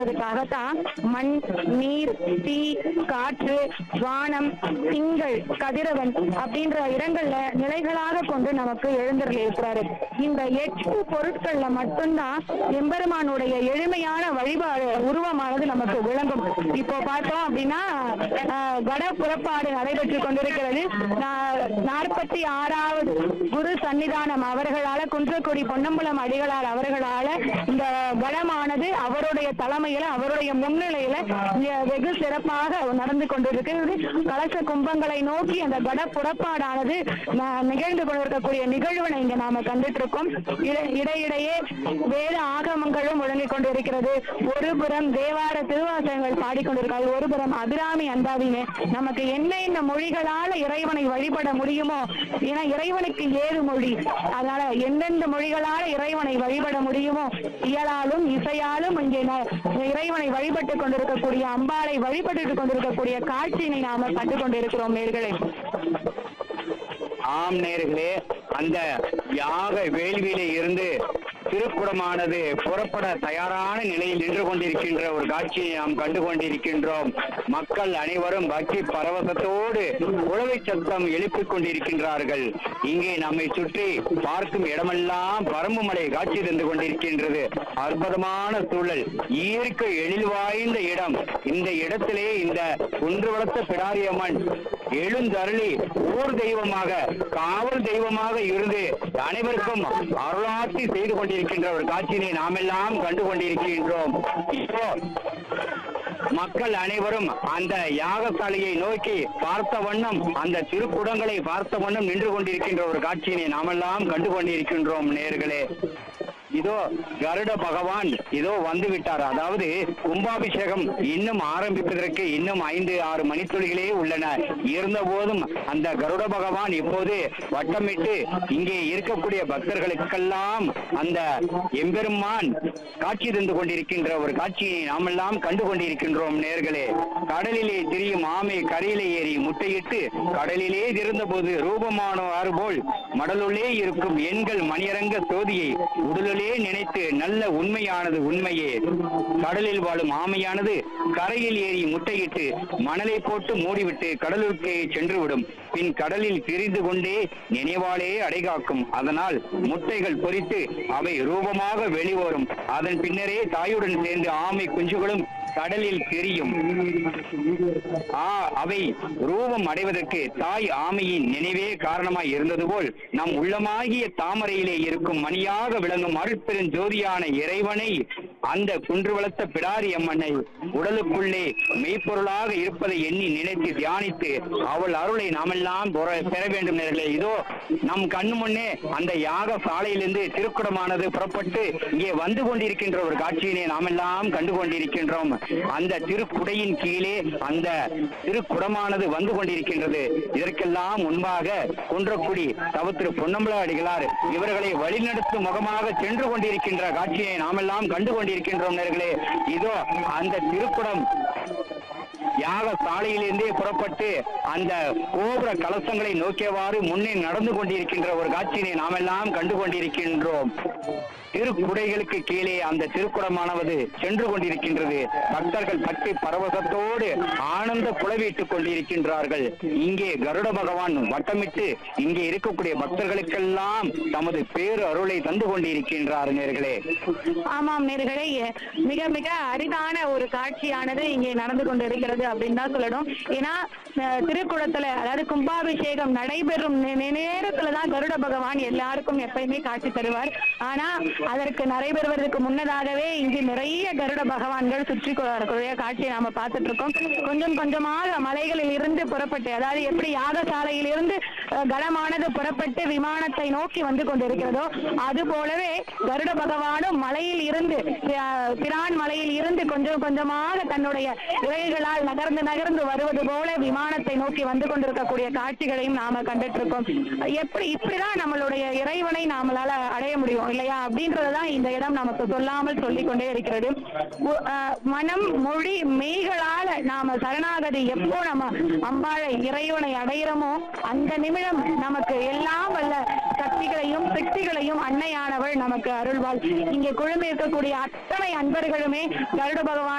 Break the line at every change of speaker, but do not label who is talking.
அதுக்காகத்தான் மண் நீர் தீ காற்று வானம் திங்கள் கதிரவன் அப்படின்ற இடங்கள்ல நிலைகளாக கொண்டு நமக்கு எழுந்தருள் இருக்கிறாரு இந்த எட்டு பொருட்கள்ல மட்டும்தான் எம்பெருமானுடைய எளிமையான வழிபாடு உருவமானது நமக்கு விளங்கும் இப்போ பார்த்தோம் அப்படின்னா ஆஹ், கட புறப்பாடு நடைபெற்று கொண்டிருக்கிறது நா- நாற்பத்தி ஆறாவது குரு சன்னிதானம் அவர்களால குன்றக்குடி பொன்னம்பலம் அடிகளார் அவர்களால இந்த கணமானது அவருடைய தலைமையில அவருடைய முன்னிலையில இங்க வெகு சிறப்பாக நடந்து கொண்டிருக்கிறது கலச கும்பங்களை நோக்கி அந்த கட புறப்பாடானது ந- நிகழ்ந்து கொண்டிருக்கக்கூடிய நிகழ்வினை இங்க நாம கண்டுட்டு இருக்கோம் இட- இடையிடையே வேத ஆகமங்களும் முழங்கிக் கொண்டிருக்கிறது ஒரு புறம் தேவார திருவாசகங்கள் பாடிக்கொண்டிருக்காது ஒரு புறம் அபிராமி அந்தாதிங்க நமக்கு என்ன என்ன மொழிகளால இறைவனை வழிபட முடியுமோ ஏன்னா இறைவனுக்கு ஏது மொழி அதனால எந்தெந்த மொழிகளால இறைவனை வழிபட முடியுமோ இயலாலும் இசையாலும் இங்கே ந- இறைவனை வழிபட்டுக் கொண்டிருக்கக்கூடிய அம்பாளை வழிபட்டுக் கொண்டிருக்கக்கூடிய காட்சியினை நாம கண்டு கொண்டிருக்கிறோம் நேர்களே
ஆம் நேர்களே அந்த யாக வேள்வியிலே இருந்து திருக்குடமானது புறப்பட தயாரான நிலையில் நின்று கொண்டிருக்கின்ற ஒரு காட்சியை நாம் கண்டு கொண்டிருக்கின்றோம் மக்கள் அனைவரும் பக்தி பரவசத்தோடு உழவை சத்தம் எழுப்பிக் கொண்டிருக்கின்றார்கள் இங்கே நம்மை சுற்றி பார்க்கும் இடமெல்லாம் பரம்பு மலை காட்சி தந்து கொண்டிருக்கின்றது அற்புதமான சூழல் இயற்கை எழில் வாய்ந்த இடம் இந்த இடத்திலே இந்த குன்று வளர்த்த பிடாரியம்மன் எழுந்தருளி ஊர் தெய்வமாக காவல் தெய்வமாக இருந்து அனைவருக்கும் அருளாட்சி செய்து கொண்டிருக்கின்ற ஒரு காட்சியினை நாமெல்லாம் கண்டு கொண்டிருக்கின்றோம் இப்போ மக்கள் அனைவரும் அந்த யாகசாலையை நோக்கி பார்த்த வண்ணம் அந்த திருக்குடங்களை பார்த்த வண்ணம் நின்று கொண்டிருக்கின்ற ஒரு காட்சியினை நாமெல்லாம் கண்டு கொண்டிருக்கின்றோம் நேர்களே இதோ கருட பகவான் இதோ வந்து விட்டார் அதாவது கும்பாபிஷேகம் இன்னும் ஆரம்பிப்பதற்கு இன்னும் ஐந்து ஆறு மணித்துளிகளே உள்ளன இருந்த போதும் அந்த கருட பகவான் இப்போது வட்டமிட்டு இங்கே இருக்கக்கூடிய பக்தர்களுக்கெல்லாம் அந்த எம்பெருமான் காட்சி தந்து கொண்டிருக்கின்ற ஒரு காட்சியை நாமெல்லாம் கண்டு கொண்டிருக்கின்றோம் நேர்களே கடலிலே திரியும் ஆமை கரையிலே ஏறி முட்டையிட்டு கடலிலே இருந்தபோது ரூபமானவாறு போல் மடலுள்ளே இருக்கும் எண்கள் மணியரங்க சோதியை உடலுள்ளே நினைத்து நல்ல உண்மையானது உண்மையே கடலில் வாழும் ஆமையானது கரையில் ஏறி முட்டையிட்டு மணலை போட்டு மூடிவிட்டு கடலுக்கே சென்றுவிடும் பின் கடலில் திரிந்து கொண்டே நினைவாலே அடைகாக்கும் அதனால் முட்டைகள் பொரித்து அவை ரூபமாக வெளிவரும் அதன் பின்னரே தாயுடன் சேர்ந்து ஆமை குஞ்சுகளும் கடலில் தெரியும் ஆ அவை ரூபம் அடைவதற்கு தாய் ஆமையின் நினைவே காரணமாய் இருந்தது போல் நம் உள்ளமாகிய தாமரையிலே இருக்கும் மணியாக விளங்கும் அருட்பெருஞ்சோதியான இறைவனை அந்த குன்று வளர்த்த பிடாரி அம்மனை உடலுக்குள்ளே மெய்ப்பொருளாக இருப்பதை எண்ணி நினைத்து தியானித்து அவள் அருளை நாமெல்லாம் பெற- பெற வேண்டும் நேர்களே இதோ நம் கண்ணு முன்னே அந்த யாக சாலையிலிருந்து திருக்குடமானது புறப்பட்டு இங்கே வந்து கொண்டிருக்கின்ற ஒரு காட்சியினை நாமெல்லாம் கண்டு கொண்டிருக்கின்றோம் அந்த திருக்குடையின் கீழே அந்த திருக்குடமானது வந்து கொண்டிருக்கின்றது இதற்கெல்லாம் முன்பாக குன்றக்குடி தவத்திரு பொன்னம்பல அடிகளார் இவர்களை வழிநடத்தும் முகமாக சென்று கொண்டிருக்கின்ற காட்சியை நாமெல்லாம் கண்டு கொண்டிருக்கின்றோம் நேர்களே இதோ அந்த திருக்குடம் யாக சாலையிலிருந்தே புறப்பட்டு அந்த கோபுர கலசங்களை நோக்கியவாறு முன்னே நடந்து கொண்டிருக்கின்ற ஒரு காட்சியினை நாமெல்லாம் கண்டு கொண்டிருக்கின்றோம் திருக்குடைகளுக்கு கீழே அந்த திருக்குடமானது சென்று கொண்டிருக்கின்றது பக்தர்கள் பக்தி பரவசத்தோடு ஆனந்த குளவிட்டுக் கொண்டிருக்கின்றார்கள் இங்கே கருட பகவான் வட்டமிட்டு இங்கே இருக்கக்கூடிய பக்தர்களுக்கெல்லாம் தமது பேரு அருளை தந்து கொண்டிருக்கின்றார் நேர்களே
ஆமாம் நேர்களே மிக மிக அரிதான ஒரு காட்சியானது இங்கே நடந்து கொண்டிருக்கிறது அப்படின்னு தான் சொல்லணும் ஏன்னா அஹ், திருக்குளத்துல அதாவது கும்பாபிஷேகம் நடைபெறும் நே- நே- நேரத்துல தான் கருட பகவான் எல்லாருக்கும் எப்பயுமே காட்சி தருவார் ஆனா அதற்கு நடைபெறுவதற்கு முன்னதாகவே இங்கு நிறைய கருட பகவான்கள் சுற்றி கொ- வரக்கூடிய காட்சியை நாம பார்த்துட்டு இருக்கோம் கொஞ்சம் கொஞ்சமாக மலைகளில் இருந்து புறப்பட்டு அதாவது எப்படி யாகசாலையில் இருந்து அஹ், கனமானது புறப்பட்டு விமானத்தை நோக்கி வந்து கொண்டிருக்கிறதோ அது போலவே கருட பகவானும் மலையில் இருந்து அஹ், பிரான் மலையில் இருந்து கொஞ்சம் கொஞ்சமாக தன்னுடைய இறகுகளால் நகர்ந்து நகர்ந்து வருவது போல விமானத்தை நோக்கி வந்து கொண்டிருக்கக்கூடிய காட்சிகளையும் நாம கண்டுட்டு இருக்கோம் எப்படி இப்படிதான் நம்மளுடைய இறைவனை நாமளால அடைய முடியும் இல்லையா அப்படின்றதுதான் இந்த இடம் நமக்கு சொல்லாமல் சொல்லிக் கொண்டே இருக்கிறது உ- அஹ், மனம் மொழி மெய்களால நாம சரணாகதி எப்போ நம்ம அம்பாளை இறைவனை அடையிறோமோ அந்த நிமிடம் நமக்கு எல்லாம் வல்ல சக்திகளையும் சக்திகளையும் அன்னையானவள் நமக்கு அருள்வாள் இங்கே குழுமி இருக்கக்கூடிய அத்தனை அன்பர்களுமே கருட பகவான்